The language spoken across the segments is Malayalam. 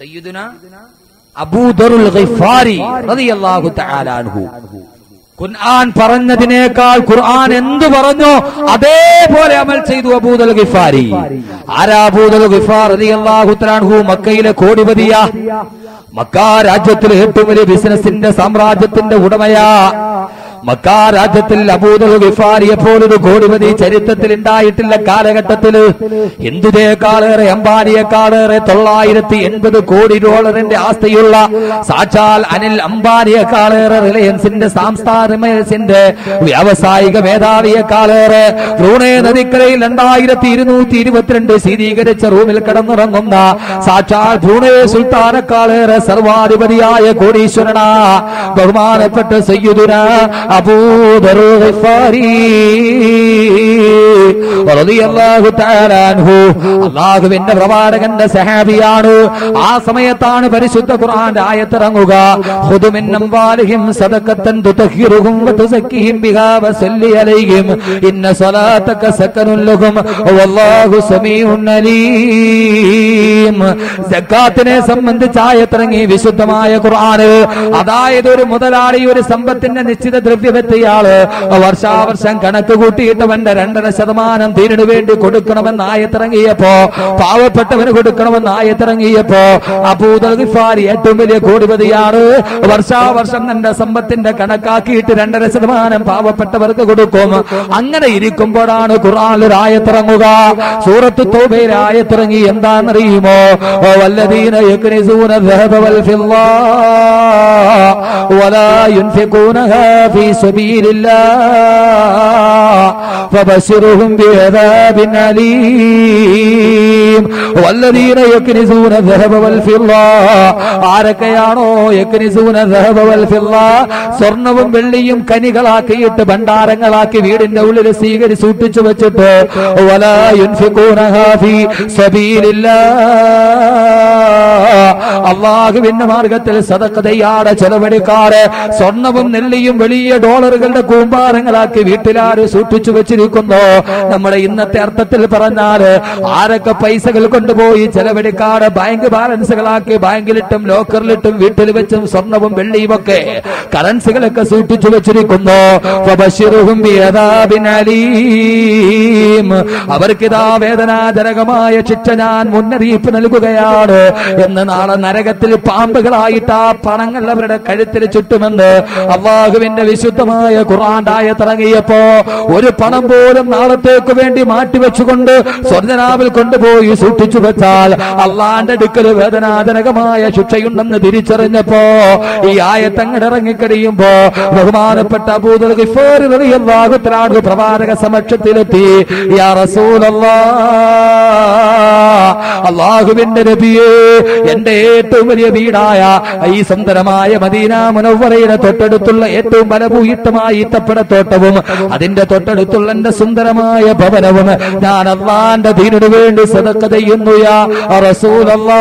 സയ്യിദുന അബൂദറുൽ ഗിഫാരി റളിയല്ലാഹു തആല അൻഹു ഖുർആൻ പറഞ്ഞതിനേക്കാൾ ഖുർആൻ എന്തു പറഞ്ഞു അതേപോലെ അമൽ ചെയ്തു അബൂദൽ ഗിഫാരി ആരാ അബൂദൽ ഗിഫാർ റളിയല്ലാഹു തആല അൻഹു മക്കയിലെ കോടിപതിയാ മക്ക രാജ്യത്തിലെ ഏറ്റവും വലിയ ബിസിനസിന്റെ സാമ്രാജ്യത്തിന്റെ ഉടമയാ മക്ക രാജ്യത്തിൽ അബൂദൽ ഗിഫാരിയെ പോലൊരു കോടിപതി ചരിത്രത്തിൽ ഉണ്ടായിട്ടില്ല കാലഘട്ടത്തില് എന്തിനേക്കാളേറെ അംബാനിയെക്കാളേറെ തൊള്ളായിരത്തി എൺപത് കോടി ഡോളറിന്റെ ആസ്തിയുള്ള സാക്ഷാൽ അനിൽ അംബാനിയെക്കാളേറെ റിലയൻസിന്റെ സാംസ്ഥാനത്തിന്റെ വ്യാവസായിക മേധാവിയെക്കാളേറെ ബ്രൂണേ നദിക്കരയിൽ രണ്ടായിരത്തി ഇരുന്നൂറ്റി ഇരുപത്തിരണ്ട് സ്ഥിരീകരിച്ച റൂമിൽ കിടന്നുറങ്ങുന്ന സാക്ഷാൽ ബ്രൂണേ സുൽത്താനക്കാളേറെ സർവാധിപതിയായ കോടീശ്വരനാ ബഹുമാനപ്പെട്ട സയ്യുദുന അബൂദർ ഗിഫാരി റളിയല്ലാഹു തആല അൻഹു അല്ലാഹുവിന്റെ പ്രവാചകന്റെ സഹാബിയാണ് ആ സമയത്താണ് പരിശുദ്ധ ഖുർആന്റെ ആയത്തിറങ്ങുക ഖുദു മിൻ അംവാലിഹിം സദഖത്തൻ തുതഹിറുഹും വതുസക്കിഹിം ബിഹാ വസല്ലി അലൈഹിം ഇന്ന സ്വലാത്തക സകനുൽ ലഹും വല്ലാഹു സമീഉൻ അലീം സക്കാത്തിനെ സംബന്ധിച്ച് ആയത്തിറങ്ങി വിശുദ്ധമായ ഖുർആന് അതായത് ഒരു മുതലാളി ഒരു സമ്പത്തിന്റെ നിശ്ചിത ദ്രവ്യമെത്തിയാള് വർഷാവർഷം കണക്ക് കൂട്ടിയിട്ടവന്റെ രണ്ടര ശതമാനം തീരിനു വേണ്ടി കൊടുക്കണമെന്ന് ആയത്തിറങ്ങിയപ്പോ പാവപ്പെട്ടവന് കൊടുക്കണമെന്ന് ആയത്തിറങ്ങിയപ്പോ അബൂദൽ ഗിഫാരി ഏറ്റവും വലിയ കോടിപതിയാണ് വർഷാവർഷം തന്റെ സമ്പത്തിന്റെ കണക്കാക്കിയിട്ട് രണ്ടര ശതമാനം പാവപ്പെട്ടവർക്ക് കൊടുക്കും അങ്ങനെ ഇരിക്കുമ്പോഴാണ് ഖുർആനിൽ ഒരു ആയത്തിറങ്ങുക സൂറത്ത് തോബയിൽ ആയത്തിറങ്ങി എന്താണെന്നറിയുമോ വല്ലദീന യക്നിസൂന الذهب والفضة ولا ينفقونها في سبيل الله فبشرهم بعذاب أليم والذين يكنزون الذهب والفضة ആരൊക്കെയാണോ യക്നിസൂന الذهب والفضة സ്വർണവും വെള്ളിയും കനികളാക്കിയിട്ട് ഭണ്ഡാരങ്ങളാക്കി വീടിന്റെ ഉള്ളിൽ സ്വീകരി സൂക്ഷിച്ചു വെച്ചിട്ട് ولا ينفقونها في سبيل الله അള്ളാഹുവിന്റെ മാർഗത്തിൽ സദക്കതയാടെ ചെലവഴിക്കാറ് സ്വർണവും നെല്ലിയും വലിയ ഡോളറുകളുടെ കൂമ്പാരങ്ങളാക്കി വീട്ടിലാര് സൂക്ഷിച്ചു വെച്ചിരിക്കുന്നു നമ്മുടെ ഇന്നത്തെ അർത്ഥത്തിൽ പറഞ്ഞാല് ആരൊക്കെ പൈസകൾ കൊണ്ടുപോയി ചെലവഴിക്കാറ് ബാങ്ക് ബാലൻസുകളാക്കി ബാങ്കിലിട്ടും ലോക്കറിലിട്ടും വീട്ടിൽ വെച്ചും സ്വർണവും വെള്ളിയും ഒക്കെ കറൻസികളൊക്കെ സൂക്ഷിച്ചു വെച്ചിരിക്കുന്നു ഫബശിറുഹും ബിഅദാബിൻ അലീം അവർക്കിതാ വേദനാജനകമായ ശിക്ഷ ഞാൻ മുന്നറിയിപ്പ് നൽകുകയാണ് എന്ന് നാളെ നരകത്തിൽ പാമ്പുകളായിട്ട് ആ പണങ്ങൾ അവരുടെ കഴുത്തിൽ ചുറ്റുമെന്ന് അള്ളാഹുവിന്റെ വിശുദ്ധമായ ഖുറാണ്ടായ തിറങ്ങിയപ്പോ ഒരു പണം പോലും നാളത്തേക്ക് വേണ്ടി മാറ്റിവെച്ചുകൊണ്ട് സ്വർജനാവിൽ കൊണ്ടുപോയി സൂക്ഷിച്ചു വെച്ചാൽ അള്ളാന്റെ അടുക്കൽ വേദനാജനകമായ ശിക്ഷയുണ്ടെന്ന് തിരിച്ചറിഞ്ഞപ്പോ ഈ ആയത്തങ്ങട് ഇറങ്ങിക്കഴിയുമ്പോ ബഹുമാനപ്പെട്ട അബൂദൽ ഗിഫാരി റളിയല്ലാഹു തആല പ്രവാചക സമക്ഷത്തിലെത്തി യാ റസൂലല്ലാഹ് അള്ളാഹുവിന്റെ നബിയേ എന്റെ ഏറ്റവും വലിയ വീടായ ഈ സുന്ദരമായ മദീന മുനവ്വറയുടെ തൊട്ടടുത്തുള്ള ഏറ്റവും ബലഭൂയിഷ്ടമായ ഈത്തപ്പടത്തോട്ടവും അതിന്റെ തൊട്ടടുത്തുള്ള എന്റെ സുന്ദരമായ ഭവനവും ഞാൻ അള്ളാന്റെ ദീനിനു വേണ്ടി സദക്ക ചെയ്യുന്നു യാ റസൂലല്ലാ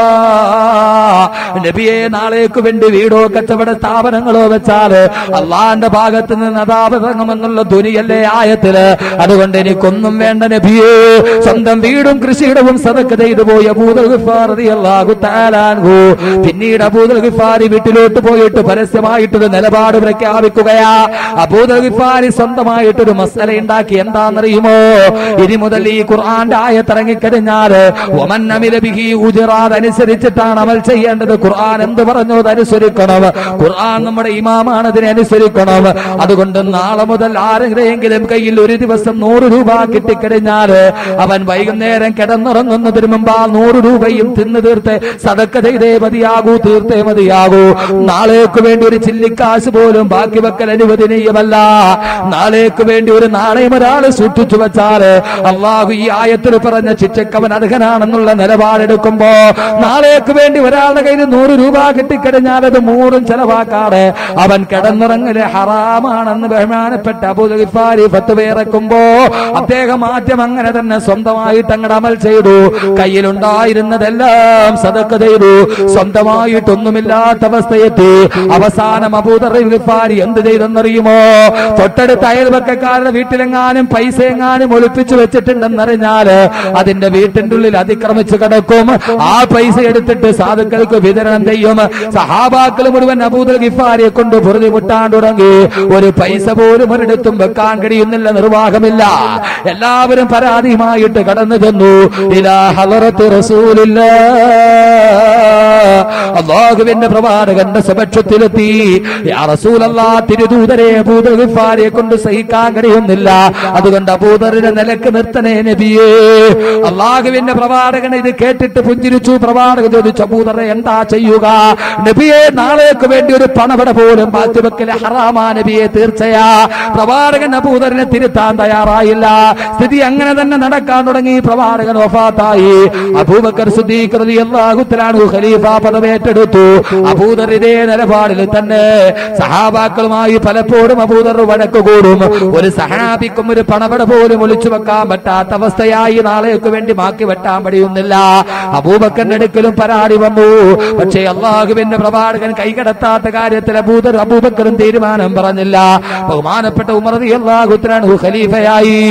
നബിയെ നാളേക്ക് വേണ്ടി വീടോ കച്ചവട സ്ഥാപനങ്ങളോ വെച്ചാല് അള്ളാന്റെ ഭാഗത്ത് നിന്ന് അതാപതങ്ങുമെന്നുള്ള ധ്വനിയല്ലേ ആയത്തില് അതുകൊണ്ട് എനിക്കൊന്നും വേണ്ട നബിയേ സ്വന്തം വീടും കൃഷിയിടവും സദക്ക ചെയ്തു പോയി അബൂദൽ ഗിഫാർ റളിയല്ലാഹു തആല അൻഹു പിന്നീട് അബൂദൽ ഗിഫാരി വീട്ടിലോട്ട് പോയിട്ട് പരസ്യമായിട്ടൊരു നിലപാട് പ്രഖ്യാപിക്കുകയാ അബൂദൽ ഗിഫാരി സ്വന്തമായിട്ടൊരു മസല ഉണ്ടാക്കി എന്താണെന്നറിയുമോ ഇനി മുതൽ ഈ ഖുർആന്റെ ആയത്തിറങ്ങിക്കഴിഞ്ഞാല് ഒമൻ അമില ബിഹി ഉജറാദ് അനുസരിച്ചിട്ടാണ് അമൽ ചെയ്യേണ്ടത് ഖുർആൻ എന്ത് പറഞ്ഞു അത് അനുസരിക്കണം ഖുർആൻ നമ്മുടെ ഇമാമാണ് അതിനെ അനുസരിക്കണം അതുകൊണ്ട് നാളെ മുതൽ ആരെങ്കിലും കയ്യിൽ ഒരു ദിവസം നൂറ് രൂപ കിട്ടിക്കഴിഞ്ഞാല് അവൻ വൈകുന്നേരം കിടന്നുറങ്ങുന്നതിന് മുമ്പ് ആ നൂറ് രൂപയും തിന്നു തീർത്ത് സടക്ക ചെയ്തേ മതിയാകൂ തീർത്തേ മതിയാകൂ നാളേക്ക് വേണ്ടി ഒരു ചില്ലിക്കാശ് പോലും ബാക്കി വെക്കൽ അനുവദനീയമല്ല നാളേക്ക് വേണ്ടി ഒരു നാണയം ഒരാൾ സൂക്ഷിച്ചു വെച്ചാല് അള്ളാഹു ഈ ആയത്തിൽ പറഞ്ഞ ശിക്ഷയ്ക്ക് അവൻ അർഹനാണെന്നുള്ള നിലപാടെടുക്കുമ്പോ നാളേക്ക് വേണ്ടി ഒരാളുടെ ഒരാളുടെ കയ്യിൽ നൂറ് രൂപ കിട്ടിക്കഴിഞ്ഞാൽ അത് മൂറും ചെലവാക്കാതെ അവൻ കിടന്നിറങ്ങല് ഹറാമാണെന്ന് ബഹുമാനപ്പെട്ട അബുദാരി ഫത്തുവേറക്കുമ്പോ അദ്ദേഹം ആദ്യം അങ്ങനെ തന്നെ സ്വന്തമായിട്ട് അങ്ങട് അമൽ ചെയ്തു കയ്യിലുണ്ടായിരുന്നതെല്ലാം സതക്ക ചെയ്തു സ്വന്തമായിട്ടൊന്നുമില്ലാത്ത അവസ്ഥയെത്തി അവസാനം അബൂദറിഫാരി എന്ത് ചെയ്തെന്നറിയുമോ തൊട്ടടുത്ത അയൽവക്കക്കാരുടെ വീട്ടിലെങ്ങാനും പൈസ എങ്ങാനും ഒളിപ്പിച്ചു വെച്ചിട്ടുണ്ടെന്നറിഞ്ഞാല് അതിന്റെ വീട്ടിന്റെ ഉള്ളിൽ അതിക്രമിച്ചു കിടക്കും ആ പൈസ എടുത്തിട്ട് സാധുക്കൾക്ക് വിതരണം ചെയ്യും സഹാബാക്കൾ മുഴുവൻ അബൂദൽ ഗിഫാരിയെ കൊണ്ട് പൊറുതി മുട്ടാൻ തുടങ്ങി ഒരു പൈസ പോലും ഒരിടത്തും വെക്കാൻ കഴിയുന്നില്ല നിർവാഹമില്ല എല്ലാവരും പരാതിയുമായിട്ട് കടന്നു ചെന്നു ഇലാ ഹലറത്ത് റസൂലില്ല അള്ളാഹുവിന്റെ പ്രവാചകന്റെ സമക്ഷത്തിലെത്തി യാ റസൂലല്ലാ തിരുദൂതരെ അബൂദർ ഗിഫാരിയെ കൊണ്ട് സഹിക്കാൻ കഴിയുന്നില്ല അതുകൊണ്ട് അബൂദറിനെ നിലക്ക് നിർത്തണേ നബിയേ അള്ളാഹുവിന്റെ പ്രവാചകൻ ഇത് കേട്ടിട്ട് പുഞ്ചിരിച്ചു പ്രവാചകൻ ചോദിച്ചു അബൂദറെ എന്താ ചെയ്യുക നബിയെ നാളേക്ക് വേണ്ടി ഒരു പണവട പോലും മാറ്റിവെക്കൽ ഹറാമാ നബിയെ തീർച്ചയാ പ്രവാചകൻ അബൂദറിനെ തിരുത്താൻ തയ്യാറായില്ല സ്ഥിതി അങ്ങനെ തന്നെ നടക്കാൻ തുടങ്ങി പ്രവാചകൻ വഫാത്തായി അബൂബക്കർ സുദ്ദീഖ് റളിയല്ലാഹു തആല ഖലീഫ പദവേറ്റെടുത്തു അബൂദർ ഇതേ നിലപാടിൽ തന്നെ സഹാബാക്കളുമായി പലപ്പോഴും അബൂദർ വഴക്ക് കൂടും ഒരു സഹാബിക്കും ഒരു പണവട പോലും ഒളിച്ചു വെക്കാൻ പറ്റാത്ത അവസ്ഥയായി നാളേക്ക് വേണ്ടി മാക്കി വെട്ടാൻ കഴിയുന്നില്ല അബൂബക്കറിന്റെ അടുക്കലും പരാതി വന്നു പക്ഷേ അള്ളാഹുവിന്റെ പ്രവാചകൻ കൈകടത്താത്ത കാര്യത്തിൽ അബൂദർ അബൂബക്കറും തീരുമാനം പറഞ്ഞില്ല ബഹുമാനപ്പെട്ട ഉമർ അള്ളാഹു ഖലീഫയായി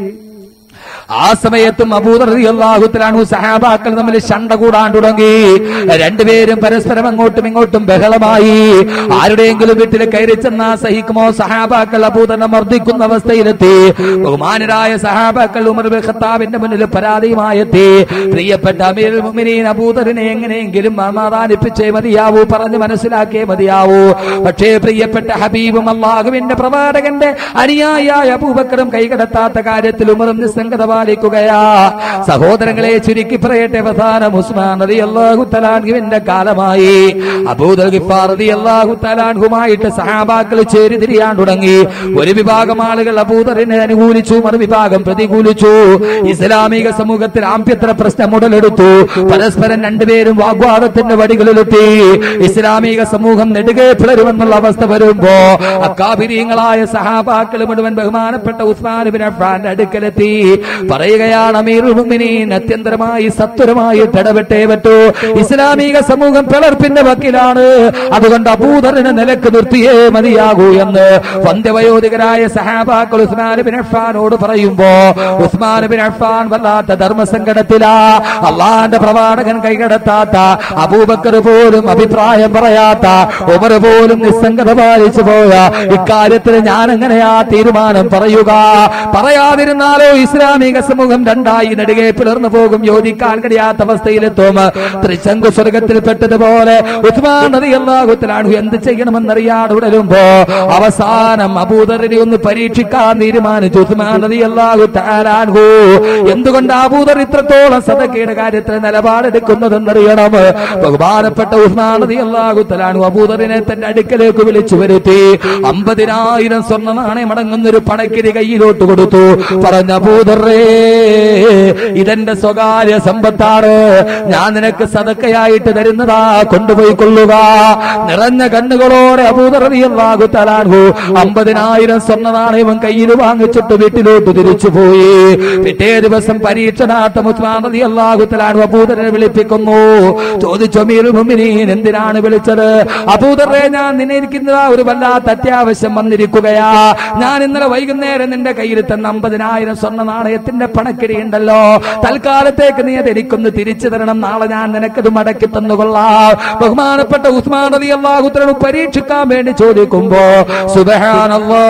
ആ സമയത്തും അബൂദറിയാഹുത്തലാണു സഹാബാക്കൾ തമ്മിൽ ശണ്ട കൂടാൻ തുടങ്ങി രണ്ടുപേരും പരസ്പരം അങ്ങോട്ടും ഇങ്ങോട്ടും ബഹളമായി ആരുടെയെങ്കിലും വീട്ടിൽ കയറി ചെന്നാ സഹിക്കുമോ സഹാബാക്കൾ അബൂദറിനെ മർദ്ദിക്കുന്ന അവസ്ഥയിലെത്തി ബഹുമാനരായ സഹാബാക്കൾ ഉമർ ബിൻ ഖത്താബിന്റെ മുന്നിൽ പരാതിയുമായെത്തി പ്രിയപ്പെട്ട അമീർ മുഅ്മിനീൻ അബൂദറിനെ എങ്ങനെയെങ്കിലും സമാധാനിപ്പിച്ചേ മതിയാവൂ പറഞ്ഞ് മനസ്സിലാക്കിയേ മതിയാവൂ പക്ഷേ പ്രിയപ്പെട്ട ഹബീബും അള്ളാഹുവിന്റെ പ്രവാചകന്റെ അനുയായിയായ അബൂബക്കറും കൈകടത്താത്ത കാര്യത്തിൽ ഉമറും നിസ്സംഗത പാലിക്കുകയാ സഹോദരങ്ങളെ ചുരുക്കി പറയട്ടെ അവസാനം ഉസ്മാൻ നദി അള്ളാഹു തലാൻഹുവിന്റെ കാലമായി അബൂദൽ ഗിഫാർ നദി അള്ളാഹു തലാൻഹുമായിട്ട് സഹാബാക്കൾ ചേരി തിരിയാൻ തുടങ്ങി ഒരു വിഭാഗം ആളുകൾ അബൂദറിനെ അനുകൂലിച്ചു മറുവിഭാഗം പ്രതികൂലിച്ചു ഇസ്ലാമിക സമൂഹത്തിൽ ആഭ്യന്തര പ്രശ്നം ഉടലെടുത്തു പരസ്പരം രണ്ടുപേരും വാഗ്വാദത്തിന്റെ വടികളിലെത്തി ഇസ്ലാമിക സമൂഹം നെടുകെ പിളരുമെന്നുള്ള അവസ്ഥ വരുമ്പോ അക്കാബിരിയങ്ങളായ സഹാബാക്കൾ മുഴുവൻ ബഹുമാനപ്പെട്ട ഉസ്മാൻ ബിൻ അഫ്ഫാന്റെ അടുക്കലെത്തി പറയുകയാണ് അമീറുൽ മുഅ്മിനീൻ അത്യന്തരമായി സത്വരമായിട്ട് ഇടപെട്ടേ പറ്റൂ ഇസ്ലാമിക സമൂഹം പിളർപ്പിന്റെ വക്കിലാണ് അതുകൊണ്ട് അബൂദറിനെ നിലക്ക് നിർത്തിയേ മതിയാകൂ എന്ന് വന്ധ്യവയോധികരായ സഹാബാക്കൾ ഉസ്മാൻ ബിൻ അഫ്ഫാനോട് പറയുമ്പോ ഉസ്മാൻ ബിൻ അഫ്ഫാൻ വല്ലാത്ത ധർമ്മസങ്കടത്തിലാ അള്ളാന്റെ പ്രവാചകൻ കൈകടത്താത്ത അബൂബക്കർ പോലും അഭിപ്രായം പറയാത്ത ഉമർ പോലും നിസ്സംഗത പാലിച്ചു പോയ ഇക്കാര്യത്തിൽ ഞാൻ എങ്ങനെയാ തീരുമാനം പറയുക പറയാതിരുന്നാലോ ഇസ്ലാമിക സമൂഹം രണ്ടായി നെടുകെ പിളർന്നു പോകും യോജിക്കാൻ കഴിയാത്ത അവസ്ഥയിലെത്തും ത്രിശങ്കു സ്വർഗത്തിൽ പെട്ടതുപോലെ ഉസ്മാൻ നദിയല്ലാഹുത്തിലാണ് എന്ത് ചെയ്യണമെന്നറിയാതെ ഉടലുമ്പോ അവസാനം അബൂദറിനെ ഒന്ന് പരീക്ഷിക്കാൻ തീരുമാനിച്ചു ഉസ്മാൻ നദിയല്ലാഹു താലാൻഹു എന്തുകൊണ്ട് അബൂദർ ഇത്രത്തോളം സദക്കയുടെ കാര്യത്തിൽ നിലപാടെടുക്കുന്നതെന്നറിയണം ബഹുമാനപ്പെട്ട ഉസ്മാൻ നദിയല്ലാഹു തലാൻഹു അബൂദറിനെ തന്റെ അടുക്കലേക്ക് വിളിച്ചു വരുത്തി അമ്പതിനായിരം സ്വർണ്ണ നാണയം അടങ്ങുന്ന ഒരു പണക്കിരി കയ്യിലോട്ട് കൊടുത്തു പറഞ്ഞ അബൂദറേ ഇതെന്റെ സ്വകാര്യ സമ്പത്താണ് ഞാൻ നിനക്ക് സദക്കയായിട്ട് തരുന്നതാ കൊണ്ടുപോയി കൊള്ളുക നിറഞ്ഞ കണ്ണുകളോടെ അബൂദറിയാകു തലാൻഹു അമ്പതിനായിരം സ്വർണ്ണ നാണയവും കയ്യിൽ വാങ്ങിച്ചിട്ട് വീട്ടിലോട്ട് തിരിച്ചുപോയി പിറ്റേ ദിവസം പരീക്ഷണാർത്ഥം അള്ളാഹു തലാൻഹു അബൂദറിനെ വിളിപ്പിക്കുന്നു ചോദിച്ചു അമീർ മുഅ്മിനീൻ എന്തിനാണ് വിളിച്ചത് അബൂദറെ ഞാൻ നിന്നെ ഇരിക്കുന്നതാ ഒരു വല്ലാത്ത അത്യാവശ്യം വന്നിരിക്കുകയാ ഞാൻ ഇന്നലെ വൈകുന്നേരം നിന്റെ കയ്യിൽ തന്ന അമ്പതിനായിരം സ്വർണ്ണ നാണയത്തിന്റെ പണക്കിരി ഉണ്ടല്ലോ തൽക്കാലത്തേക്ക് നീ അത് എനിക്കൊന്ന് തിരിച്ചു തരണം നാളെ ഞാൻ നിനക്കത് മടക്കി തന്നുകൊള്ളാം ബഹുമാനപ്പെട്ട ഉസ്മാൻ അലി അള്ളാഹുത്തരന് പരീക്ഷിക്കാൻ വേണ്ടി ചോദിക്കുമ്പോ സുബഹാനല്ലാ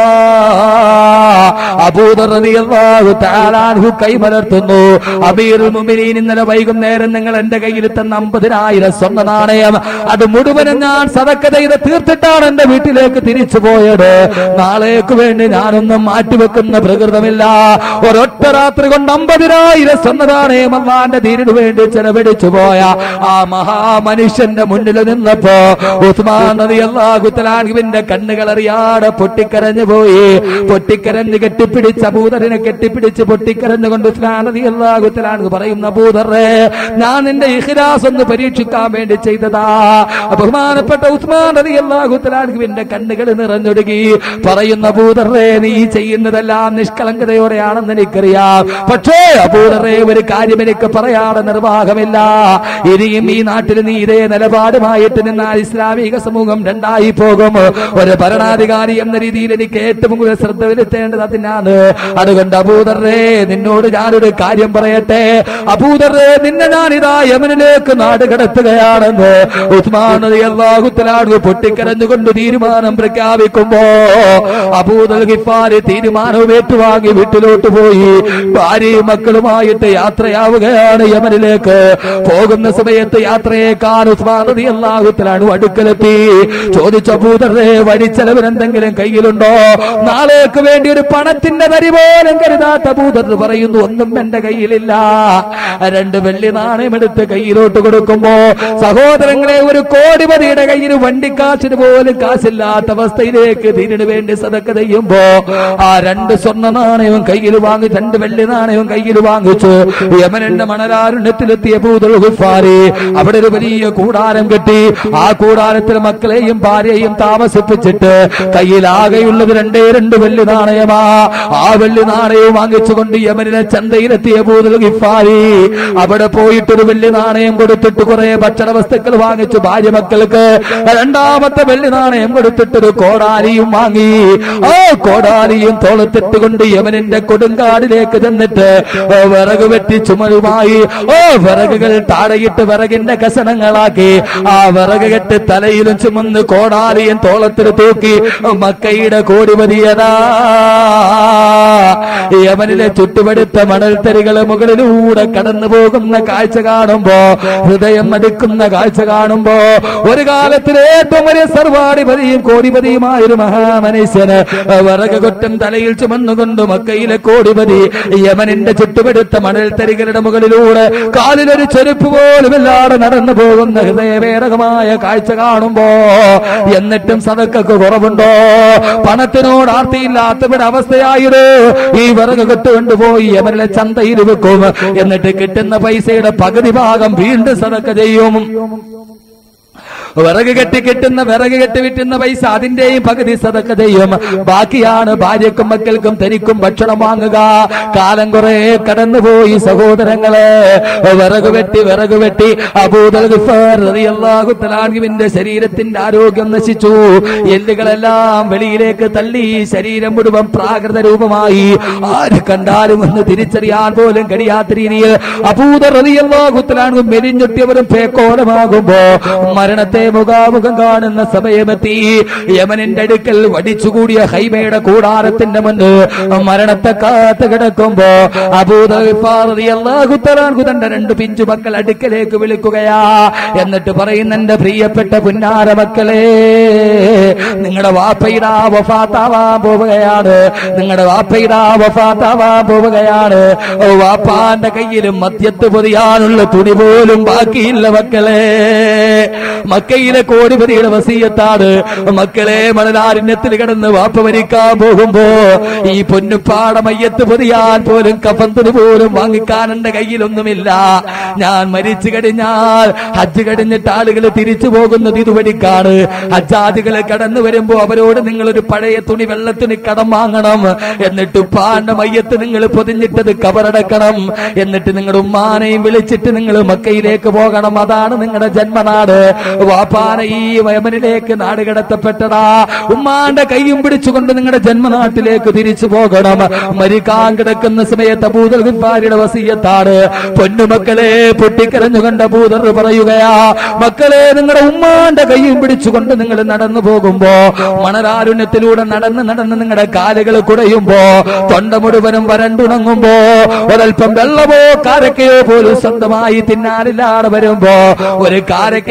അബൂദർ റളിയല്ലാഹു തആല അൻഹു കൈമലർത്തുന്നു അമീറുൽ മുഅ്മിനീൻ ഇന്നലെ വൈകുന്നേരം നിങ്ങൾ എന്റെ കയ്യിൽ തന്ന അമ്പതിനായിരം സ്വർണ്ണ നാണയം അത് മുഴുവനും ഞാൻ സദക്ക ചെയ്ത് തീർത്തിട്ടാണ് എന്റെ വീട്ടിലേക്ക് തിരിച്ചു പോയത് നാളേക്ക് വേണ്ടി ഞാനൊന്നും മാറ്റിവെക്കുന്ന പ്രകൃതമില്ല ഒരൊറ്റ രാത്രി കൊണ്ട് അമ്പതിനായിരം സ്വർണ്ണ നാണയം അള്ളാന്റെ തീരിനു വേണ്ടി ചെലവഴിച്ചു പോയ ആ മഹാമനുഷ്യന്റെ മുന്നിൽ നിന്നപ്പോ ഉസ്മാൻ നദി അള്ളാഹുത്തലാഹുവിന്റെ കണ്ണുകൾ അറിയാതെ പൊട്ടിക്കരഞ്ഞു പോയി പൊട്ടിക്കര പൊട്ടിക്കരഞ്ഞ് കെട്ടിപ്പിടിച്ച അബൂദറിനെ കെട്ടിപ്പിടിച്ച് പൊട്ടിക്കരഞ്ഞുകൊണ്ട് ഉസ്മാനതിയല്ലാകുത്തലാണ് പറയുന്ന അബൂദറെ ഞാൻ നിന്റെ ഇഖ്ലാസ് ഒന്ന് പരീക്ഷിക്കാൻ വേണ്ടി ചെയ്തതാ ബഹുമാനപ്പെട്ട ഉസ്മാൻ റതി അള്ളാഹുത്തലാഹുവിന്റെ കണ്ണുകൾ നിറഞ്ഞൊടുങ്ങി പറയുന്ന അബൂദറെ നീ ചെയ്യുന്നതെല്ലാം നിഷ്കളങ്കതയോടെയാണെന്ന് എനിക്കറിയാം പക്ഷേ അബൂദറെ ഒരു കാര്യം എനിക്ക് പറയാതെ നിർവാഹമില്ല ഇനിയും ഈ നാട്ടിൽ നീ ഇതേ നിലപാടുമായിട്ട് നിന്നാൽ ഇസ്ലാമിക സമൂഹം രണ്ടായി പോകും ഒരു ഭരണാധികാരി എന്ന രീതിയിൽ എനിക്ക് ഏറ്റവും കൂടുതൽ ശ്രദ്ധ വരുത്തേണ്ടത് അതിനാണ് അതുകൊണ്ട് അബൂദറെ നിന്നോട് ഞാനൊരു കാര്യം പറയട്ടെ അബൂദറെ നിന്നെ ഞാനിതാ യമനിലേക്ക് നാട് കടത്തുകയാണെന്ന് ഉസ്മാൻ അള്ളാഹുത്തലാട് പൊട്ടിക്കരഞ്ഞുകൊണ്ട് തീരുമാനം പ്രഖ്യാപിക്കുമ്പോ അബൂദൽ ഗിഫാരി തീരുമാനവും ഏറ്റുവാങ്ങി വീട്ടിലോട്ട് പോയി ഭാര്യയും മക്കളുമായിട്ട് യാത്രയാവുകയാണ് യമനിലേക്ക് പോകുന്ന സമയത്ത് യാത്രയേക്കാൻ ഉസ്മാൻ അള്ളാഹുത്തലാണ് അടുക്കലെത്തി ചോദിച്ച അബൂദറെ വഴിച്ചെലവിന് എന്തെങ്കിലും കയ്യിലുണ്ടോ നാളേക്ക് വേണ്ടി ഒരു പണത്തിന്റെ തരി പോലും കരുതാത്ത അബൂദർ പറയുന്നു ഒന്നും എന്റെ കയ്യിലില്ല രണ്ട് വെള്ളി നാണയം എടുത്ത് കയ്യിലോട്ട് കൊടുക്കുമ്പോ സഹോദരങ്ങളെ ഒരു കോടിപതിയുടെ കയ്യിൽ വണ്ടിക്കാശിന് പോലും കാശില്ലാത്ത അവസ്ഥയിലേക്ക് തീരിന് വേണ്ടി സതക്ക ചെയ്യുമ്പോ ആ രണ്ട് സ്വർണ്ണ നാണയവും കയ്യിൽ വാങ്ങി രണ്ട് വെള്ളി നാണയവും കയ്യിൽ വാങ്ങിച്ചു യമനന്റെ മണലാരുണ്യത്തിലെത്തിയ ഭൂതൽഫാരി അവിടെ ഒരു വലിയ കൂടാരം കെട്ടി ആ കൂടാരത്തിൽ മക്കളെയും ഭാര്യയെയും താമസിപ്പിച്ചിട്ട് കയ്യിലാകെയുള്ളത് രണ്ടേ രണ്ട് വെള്ളി നാണയമാ ആ വെള്ളി നാണയവും വാങ്ങിച്ചുകൊണ്ട് യമനിലെ ചന്തയിലെത്തിയ ഭൂതൽ ഗിഫാരി അവിടെ പോയിട്ടൊരു വെള്ളി നാണയം കൊടുത്തിട്ട് കുറെ ഭക്ഷണ വസ്തുക്കൾ വാങ്ങിച്ചു ഭാര്യ മക്കൾക്ക് രണ്ടാമത്തെ വെള്ളി നാണയം കൊടുത്തിട്ടൊരു കോടാലിയും വാങ്ങി ആ കോടാലിയും തോളത്തിട്ട് കൊണ്ട് യമനിന്റെ കൊടുങ്കാടിലേക്ക് ചെന്നിട്ട് ഓ വിറക് വെട്ടി ചുമലുമായി ഓ വിറകുകൾ താഴെയിട്ട് വിറകിന്റെ കഷണങ്ങളാക്കി ആ വിറക് കെട്ട് തലയിലും ചുമന്ന് കോടാലിയും തോളത്തിൽ തൂക്കി മക്കയുടെ കോടിപതിയതാ യമനിലെ ചുറ്റുപടുത്ത മണൽത്തരികള് മുകളിലൂടെ കടന്നു പോകുന്ന കാഴ്ച കാണുമ്പോ ഹൃദയം മടുക്കുന്ന കാഴ്ച കാണുമ്പോ ഒരു കാലത്തിൽ ഏറ്റവും വലിയ സർവാധിപതിയും കോടിപതിയുമായ ഒരു മഹാമനുഷ്യന് വിറക് കൊറ്റൻ തലയിൽ ചുമന്നുകൊണ്ട് മക്കയിലെ കോടിപതി യമനിന്റെ ചുറ്റുപടുത്ത മണൽത്തരികളുടെ മുകളിലൂടെ കാലിലൊരു ചെരുപ്പ് പോലുമില്ലാതെ നടന്നു പോകുന്ന ഹൃദയവേടകമായ കാഴ്ച കാണുമ്പോ എന്നിട്ടും സതക്കക്ക് കുറവുണ്ടോ പണത്തിനോട് ആർത്തിയില്ലാത്തവരുടെ അവസ്ഥയായത് ഈ വിറക് കെട്ടുകൊണ്ടുപോയി യമനിലെ ചന്തയിൽ വെക്കും എന്നിട്ട് കിട്ടുന്ന പൈസയുടെ പകുതി ഭാഗം വീണ്ടും സതക്ക ചെയ്യും വിറക് കെട്ടി കിട്ടുന്ന വിറക് കെട്ടി വിറ്റുന്ന പൈസ അതിന്റെയും പകുതി സതക്ക ചെയ്യും ബാക്കിയാണ് ഭാര്യക്കും മക്കൾക്കും തനിക്കും ഭക്ഷണം വാങ്ങുക കാലം കുറെ കടന്നുപോയി സഹോദരങ്ങളെ വിറക് വെട്ടി വിറക് വെട്ടി അബൂദൽവിന്റെ ശരീരത്തിന്റെ ആരോഗ്യം നശിച്ചു എല്ലുകളെല്ലാം വെളിയിലേക്ക് തള്ളി ശരീരം മുഴുവൻ പ്രാകൃത രൂപമായി ആര് കണ്ടാലും ഒന്ന് തിരിച്ചറിയാൻ പോലും കഴിയാത്ത രീതിയിൽ അബൂദറിയാകുത്തലാണ് മെലിഞ്ഞൊട്ടിയവരും പേക്കോലമാകുമ്പോ മരണത്തെ മുഖാമുഖം കാണുന്ന സമയമെത്തി യമനിന്റെ അടുക്കൽ വടിച്ചുകൂടിയ ഹൈമയുടെ കൂടാരത്തിന്റെ മുന്ന് മരണത്തെ കാത്ത് കിടക്കുമ്പോ അബൂദാഹു തന്റെ രണ്ട് പിഞ്ചു മക്കൾ അടുക്കലേക്ക് വിളിക്കുകയാ എന്നിട്ട് പറയുന്ന എന്റെ പ്രിയപ്പെട്ട പുന്നാര മക്കളെ നിങ്ങളുടെ വാപ്പയിടാ വഫാത്താവാൻ പോവുകയാണ് നിങ്ങളുടെ വാപ്പയിടാ വഫാത്താവാൻ പോവുകയാണ് ഓ, വാപ്പാന്റെ കയ്യിലും മദ്യത്ത് പൊതിയാനുള്ള തുണി പോലും ബാക്കിയില്ല മക്കളെ മക്കയിലെ കോടിപതിയുടെ വസീയത്താണ് മക്കളെ മണലാരണ്യത്തിൽ കിടന്ന് വാപ്പ മരിക്കാൻ പോകുമ്പോ ഈ പൊന്നുപ്പാട മയ്യത്ത് പൊതിയാൻ പോലും കഫന്തിന് പോലും വാങ്ങിക്കാൻ എന്റെ കയ്യിലൊന്നുമില്ല ഞാൻ മരിച്ചു കഴിഞ്ഞാൽ ഹജ്ജ് കഴിഞ്ഞിട്ട് ആളുകൾ തിരിച്ചു പോകുന്നത് ഇതുവഴിക്കാണ് ഹജ്ജാദികൾ കടന്നു വരുമ്പോ അവരോട് നിങ്ങൾ ഒരു പഴയ തുണി വെള്ളത്തുണി കടം വാങ്ങണം എന്നിട്ട് ഉപ്പാന്റെ മയ്യത്ത് നിങ്ങൾ പൊതിഞ്ഞിട്ടത് കബറടക്കണം എന്നിട്ട് നിങ്ങളുടെ ഉമ്മാനെയും വിളിച്ചിട്ട് നിങ്ങൾ മക്കയിലേക്ക് പോകണം അതാണ് നിങ്ങളുടെ ജന്മനാട് വാപ്പാന ഈ യമനിലേക്ക് നാട് കടത്തപ്പെട്ടതാ ഉമ്മാന്റെ കൈയും പിടിച്ചുകൊണ്ട് നിങ്ങളുടെ ജന്മനാട്ടിലേക്ക് തിരിച്ചു പോകണം മരിക്കാൻ കിടക്കുന്ന സമയത്ത് അബൂദർ ഗിഫാരിയുടെ വസീയത്താണ് പൊന്നുമക്കളെ പൊട്ടിക്കരഞ്ഞുകൊണ്ട് അബൂദർ പറയുകയാ മക്കളെ നിങ്ങളുടെ ഉമ്മാന്റെ കൈയും പിടിച്ചുകൊണ്ട് നിങ്ങൾ നടന്നു പോകുമ്പോ മണരാരുണ്യത്തിലൂടെ നടന്ന് നടന്ന് നിങ്ങളുടെ കാലുകൾ കുടയുമ്പോ തൊണ്ട മുഴുവനും വരണ്ടുണങ്ങുമ്പോ ഒരൽപ്പം വെള്ളമോ കാരക്കയോ പോലും സ്വന്തമായി തിന്നാനില്ലാതെ വരുമ്പോ ഒരു കാരക്കയെങ്കിലും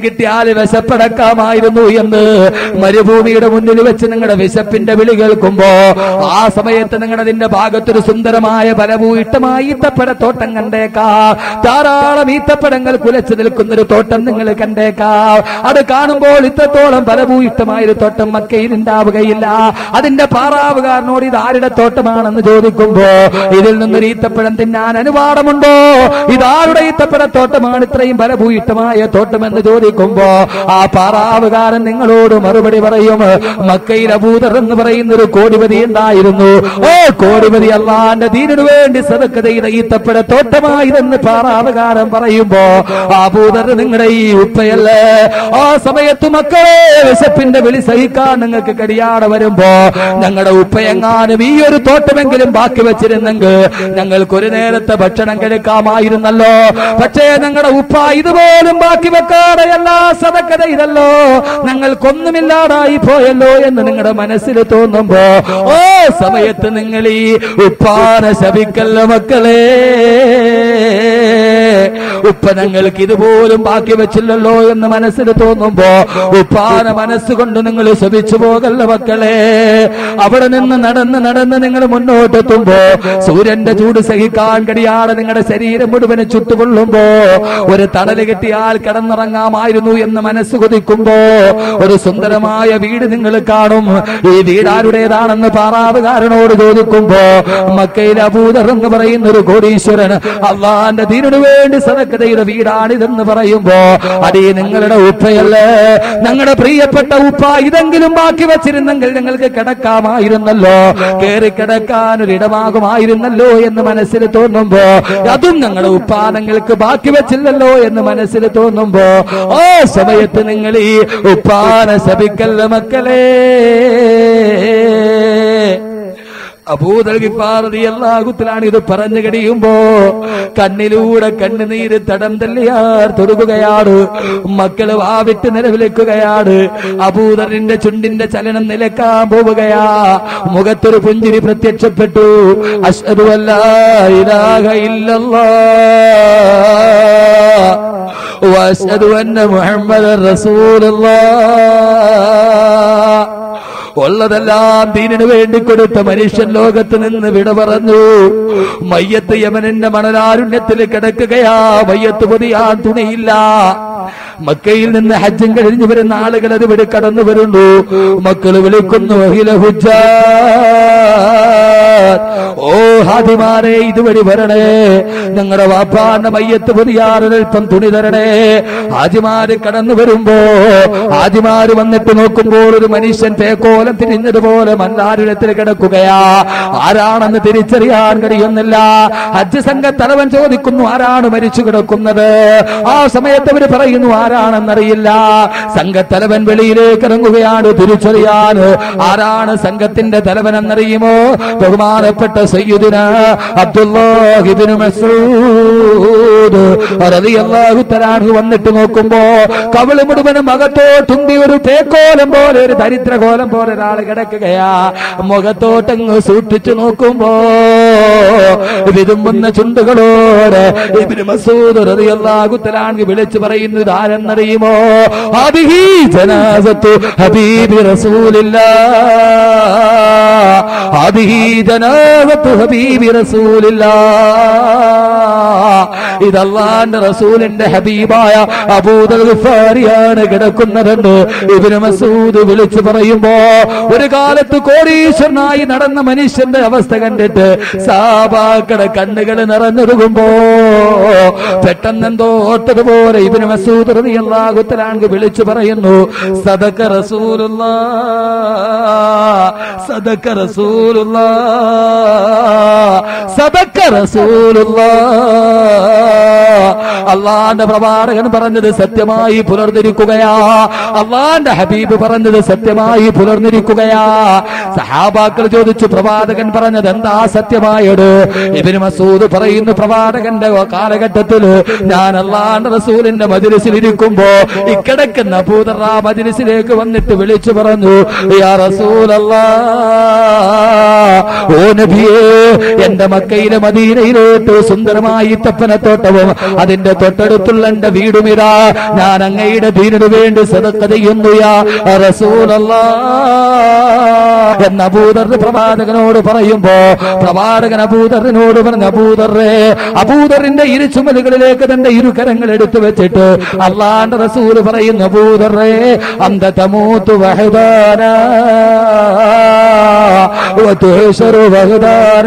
കിട്ടിയാൽ വിശപ്പടക്കാമായിരുന്നു എന്ന് മരുഭൂമിയുടെ മുന്നിൽ വെച്ച് നിങ്ങളുടെ വിശപ്പിന്റെ വിളി കേൾക്കുമ്പോ ആ സമയത്ത് നിങ്ങളുടെ അതിന്റെ ഭാഗത്തൊരു സുന്ദരമായ ഫലഭൂയിട്ടമായ ഈത്തപ്പഴത്തോട്ടം കണ്ടേക്കാ ധാരാളം ഈത്തപ്പഴങ്ങൾ കുലച്ചു നിൽക്കുന്നൊരു തോട്ടം നിങ്ങൾ കണ്ടേക്കാ അത് കാണുമ്പോൾ ഇത്രത്തോളം ഫലഭൂയിഷ്ടമായ ഒരു തോട്ടം മക്കയിൽ ഉണ്ടാവുകയില്ല അതിന്റെ പാറാവുകാരനോട് ഇത് ആരുടെ തോട്ടമാണെന്ന് ചോദിക്കുമ്പോ ഇതിൽ നിന്നൊരു ഈത്തപ്പഴം തിന്നാൻ അനുവാദമുണ്ടോ ഇതാരുടെ ഈത്തപ്പഴത്തോട്ടമാണ് ഇത്രയും ഫലഭൂയിഷ്ടമായ തോട്ടമെന്ന് ചോദിക്കുമ്പോ ആ പാറാവുകാരൻ നിങ്ങളോട് മറുപടി പറയും മക്കയിൽ അബൂദർ എന്ന് പറയുന്ന ഒരു കോടിപതി ഉണ്ടായിരുന്നു ഓ കോടിപതി അള്ളാന്റെ ദീനിനു വേണ്ടി സതക്ക് ചെയ്ത ഈത്തപ്പഴ തോട്ടമായതെന്ന് പാറാവുകാരൻ പറയുമ്പോ ആ അബൂദർ നിങ്ങളുടെ ഈ ഉപ്പയല്ലേ ആ സമയത്ത് മക്കളെ വിശപ്പിന്റെ വിളി സഹിക്കാൻ നിങ്ങൾക്ക് കഴിയാതെ വരുമ്പോ ഞങ്ങളുടെ ഉപ്പയെങ്ങാനും ഈ ഒരു തോട്ടമെങ്കിലും ബാക്കി വെച്ചിരുന്നെങ്കിൽ ഞങ്ങൾക്ക് ഒരു നേരത്തെ ഭക്ഷണം കഴിക്കാമായിരുന്നല്ലോ പക്ഷേ ഞങ്ങളുടെ ഉപ്പ ഇതുപോലും ബാക്കി വെക്കാതെ എല്ലാ സതക്കത ഇതല്ലോ ഞങ്ങൾക്കൊന്നുമില്ലാതായി പോയല്ലോ എന്ന് നിങ്ങളുടെ മനസ്സിൽ തോന്നുമ്പോ ഓ സമയത്ത് നിങ്ങൾ ഈ ഉപ്പാന ശപിക്കല്ല മക്കളെ ഉപ്പ ഞങ്ങൾക്ക് ഇതുപോലും ബാക്കി വെച്ചില്ലല്ലോ എന്ന് മനസ്സിൽ തോന്നുമ്പോ ഉപ്പാന മനസ്സുകൊണ്ട് നിങ്ങൾ ശപിച്ചു പോകല്ല മക്കളെ അവിടെ നിന്ന് നടന്ന് നടന്ന് നിങ്ങൾ മുന്നോട്ടെത്തുമ്പോ സൂര്യന്റെ ചൂട് സഹിക്കാൻ കഴിയാതെ നിങ്ങളുടെ ശരീരം മുഴുവനും ചുട്ടുകൊള്ളുമ്പോ ഒരു തണല് കിട്ടിയാൽ കിടന്നിറങ്ങാമായിരുന്നു എന്ന് മനസ്സ് കൊതിക്കുമ്പോ ഒരു സുന്ദരമായ വീട് നിങ്ങൾ കാണും ഈ വീട് ആരുടേതാണെന്ന് പാറാവുകാരനോട് ചോദിക്കുമ്പോ മക്കയിൽ അബൂദർ എന്ന് പറയുന്ന ഒരു കോടീശ്വരൻ അള്ളാന്റെ ദീനു വേണ്ടി സദക്കതയുടെ വീടാണിതെന്ന് പറയുമ്പോ അതേ നിങ്ങളുടെ ഉപ്പയല്ലേ ഞങ്ങളുടെ പ്രിയപ്പെട്ട ഉപ്പ ഇതെങ്കിലും ബാക്കി വെച്ചിരുന്നെങ്കിൽ ഞങ്ങൾക്ക് കിടക്കാമായിരുന്നല്ലോ കേറി കിടക്കാൻ ഒരു ഇടമാകുമായിരുന്നല്ലോ എന്ന് മനസ്സിൽ തോന്നുമ്പോ അതും ഞങ്ങളുടെ ഉപ്പ നിങ്ങൾക്ക് ബാക്കി വെച്ചില്ലല്ലോ എന്ന് മനസ്സിൽ തോന്നുമ്പോ ആ സമയത്ത് നിങ്ങൾ ഈ ഉപ്പാന ശപിക്കല്ല മക്കളെ അബൂദൽഗിപ്പാറതിയല്ലാകുത്തിലാണ് ഇത് പറഞ്ഞു കഴിയുമ്പോ കണ്ണിലൂടെ കണ്ണുനീര് തടം തല്ലിയാർ തൊടുകയാണ് മക്കള് വാവിട്ട് നിലവിളിക്കുകയാണ് അബൂദറിന്റെ ചുണ്ടിന്റെ ചലനം നിലക്കാൻ പോവുകയാ മുഖത്തൊരു പുഞ്ചിരി പ്രത്യക്ഷപ്പെട്ടു അഷ്ഹദു അല്ലാ ഇലാഹ ഇല്ലല്ലാ വഅഷ്ഹദു അന്ന മുഹമ്മദൻ റസൂലുള്ളാഹ് ഉള്ളതെല്ലാം ദീനിനു വേണ്ടി കൊടുത്ത മനുഷ്യൻ ലോകത്ത് നിന്ന് വിട പറഞ്ഞു മയ്യത്ത് യമനന്റെ മണലാരുണ്യത്തിൽ കിടക്കുകയാ മയ്യത്ത് പൊതിയാൻ തുണിയില്ല മക്കയിൽ നിന്ന് ഹജ്ജം കഴിഞ്ഞു വരുന്ന ആളുകൾ അത് ഇവിടെ കടന്നു വരുന്നു മക്കൾ വിളിക്കുന്നു അഖില ഹുജ്ജ ഓ ഹാദിമാരെ ഇതുവഴി വരണേ ഞങ്ങളുടെ വാപ്പാന്റെ മയ്യത്ത് പൊതിയാറൊരൽപ്പം തുണി തരണേ ഹാജിമാര് കടന്നു വരുമ്പോ ഹാജിമാര് വന്നിട്ട് നോക്കുമ്പോൾ ഒരു മനുഷ്യൻ തേക്കോലം തിരിഞ്ഞതുപോലെ മല്ലാരുരത്തിൽ കിടക്കുകയാ ആരാണെന്ന് തിരിച്ചറിയാൻ കഴിയുന്നില്ല ഹജ്ജ് സംഘ തലവൻ ചോദിക്കുന്നു ആരാണ് മരിച്ചു കിടക്കുന്നത് ആ സമയത്ത് അവര് പറയുന്നു ആരാണെന്നറിയില്ല സംഘത്തലവൻ വെളിയിലേക്ക് ഇറങ്ങുകയാണ് തിരിച്ചറിയാൻ ആരാണ് സംഘത്തിന്റെ തലവൻ എന്നറിയുമോ ബഹുമാനപ്പെട്ട സയ്യിദിന അബ്ദുല്ലാഹിബിന് മസൂദ് റളിയല്ലാഹു തആല വന്നിട്ട് നോക്കുമ്പോ കവിള് മുഴുവനും അകത്തോട്ടുണ്ടി ഒരു തേക്കോലം പോലെ ഒരു ദരിദ്രകോലം പോലെ ഒരാൾ കിടക്കുകയാ മുഖത്തോട്ടങ്ങ് സൂക്ഷിച്ചു നോക്കുമ്പോ വിതുമ്പുന്ന ചുണ്ടുകളോട് ഇബ്നു മസൂദ് റളിയല്ലാഹു തആല വിളിച്ചു പറയുന്നത് ആരെന്നറിയുമോ അബിഹി ജനാസത്തു ഹബീബി റസൂലില്ലാ അബിഹി ജനാസത്തു ഹബീബി റസൂലില്ലാ ഇത് അള്ളാന്റെ റസൂലിന്റെ ഹബീബായ അബൂദൽ ഗുഫാരിയാണ് കിടക്കുന്നതെന്ന് ഇബിന് മസൂദ് വിളിച്ചു പറയുമ്പോ ഒരു കാലത്ത് കോടീശ്വരനായി നടന്ന മനുഷ്യന്റെ അവസ്ഥ കണ്ടിട്ട് സാബാക്കളുടെ കണ്ണുകൾ നിറഞ്ഞൊരുകുമ്പോ പെട്ടെന്നെന്തോ ഓട്ടതുപോലെ ഇബിന് മസൂദ് റളിയല്ലാഹുത്തലാങ്ക് വിളിച്ചു പറയുന്നു സദക റസൂലുള്ള സദക റസൂലുള്ള സദക റസൂലുള്ള അള്ളാന്റെ പ്രവാചകൻ പറഞ്ഞത് സത്യമായി പുലർന്നിരിക്കുകയാ അള്ളാന്റെ ഹബീബ് പറഞ്ഞത് സത്യമായി പുലർന്നിരിക്കുകയാ സഹാബാക്കൾ ചോദിച്ചു പ്രവാചകൻ പറഞ്ഞത് എന്താ സത്യമായത് ഇബിന് മസൂദ് പറയുന്നു പ്രവാചകന്റെ കാലഘട്ടത്തിൽ ഞാൻ അള്ളാന്റെ റസൂലിന്റെ മജിലിസിൽ ഇരിക്കുമ്പോ ഇക്കിടക്കുന്ന പൂതറ മജിലിസിലേക്ക് വന്നിട്ട് വിളിച്ചു പറഞ്ഞു യാ റസൂലല്ലാ ഓ നബിയേ എന്റെ മക്കയിലെ മദീനയിലോട്ട് സുന്ദരമായി തപ്പനത്തോട്ടവും അതിന്റെ തൊട്ടടുത്തുള്ള എന്റെ വീടുമിതാ ഞാൻ അങ്ങയുടെ ദീനിനു വേണ്ടി സദക്ക ചെയ്യുന്നു യാ റസൂലല്ലാ എന്ന അബൂദർ പ്രവാചകനോട് പറയുമ്പോ പ്രവാചകൻ അബൂദറിനോട് പറഞ്ഞ അബൂദറേ അബൂദറിന്റെ ഇരു ചുമലുകളിലേക്ക് തന്റെ ഇരുകരങ്ങൾ എടുത്തു വെച്ചിട്ട് അള്ളാന്റെ റസൂല് പറയുന്നു അബൂദറേ അന്ത തമൂത്തു വഹദാന വതുഹ്ശറു വഹദാന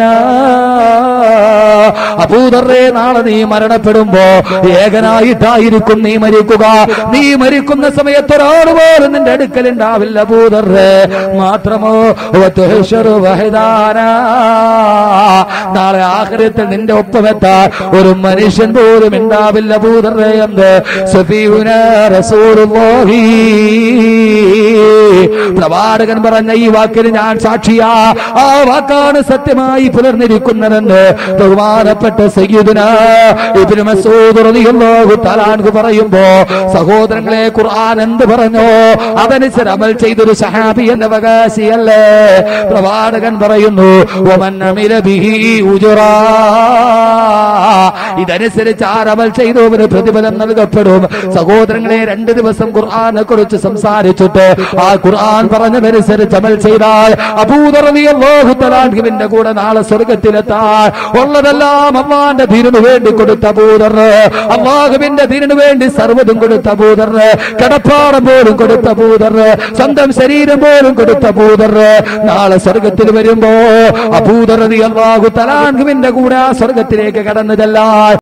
അബൂദറേ നാളെ നീ മരണപ്പെടുമ്പോ ഏകനായിട്ടായിരിക്കും നീ മരിക്കുക നീ മരിക്കുന്ന സമയത്ത് ഒരാൾ പോലും നിന്റെ അടുക്കൽ ഉണ്ടാവില്ല അബൂദറേ മാത്രമോ വതുഹ്ശറു വഹദാന നാളെ ആഖിറത്തിൽ നിന്റെ ഒപ്പമെത്താൻ ഒരു മനുഷ്യൻ പോലും ഉണ്ടാവില്ല അബൂദറേ എന്ന് സഫീഉന റസൂലുള്ളാഹി പ്രവാചകൻ പറഞ്ഞ ഈ വാക്കിന് ഞാൻ സാക്ഷിയാ ആ വാക്കാണ് സത്യമായി പുലർന്നിരിക്കുന്നതെന്ന് ബഹുമാനപ്പെട്ട സയ്യിദുന ഇബ്നു മസ്ഊദ് റളിയല്ലാഹു തആല അൻഹു പറയുമ്പോ സഹോദരങ്ങളെ ഖുർആൻ എന്ത് പറഞ്ഞോ അതനുസരിച്ച് അമൽ ചെയ്തൊരു സഹാബി എന്ന അവകാശിയല്ലേ പ്രവാചകൻ പറയുന്നു വമൻ അമില ബിഹി ഉജറാ ഇതനുസരിച്ച് ആരമൽ ചെയ്തവന് പ്രതിഫലം നൽകപ്പെടും സഹോദരങ്ങളെ രണ്ട് ദിവസം ഖുർആനെ കുറിച്ച് സംസാരിച്ചിട്ട് ആ ഖുർആൻ പറഞ്ഞതനുസരിച്ച് അമൽ ചെയ്താൽ അബൂദറിയാഹു തലാൻഹുവിന്റെ കൂടെ നാളെ സ്വർഗത്തിലെത്താൻ ഉള്ളതെല്ലാം അള്ളാന്റെ ദീനിനു വേണ്ടി കൊടുത്ത അബൂദർ അള്ളാഹുവിന്റെ ദീനിനു വേണ്ടി സർവ്വതും കൊടുത്ത അബൂദർ കിടപ്പാടം പോലും കൊടുത്ത അബൂദർ സ്വന്തം ശരീരം പോലും കൊടുത്ത അബൂദർ നാളെ സ്വർഗത്തിൽ വരുമ്പോ അബൂദർ അള്ളാഹു തലാൻഹുവിന്റെ കൂടെ ആ സ്വർഗത്തിലേക്ക് കടന്നു ചെല്ലാൻ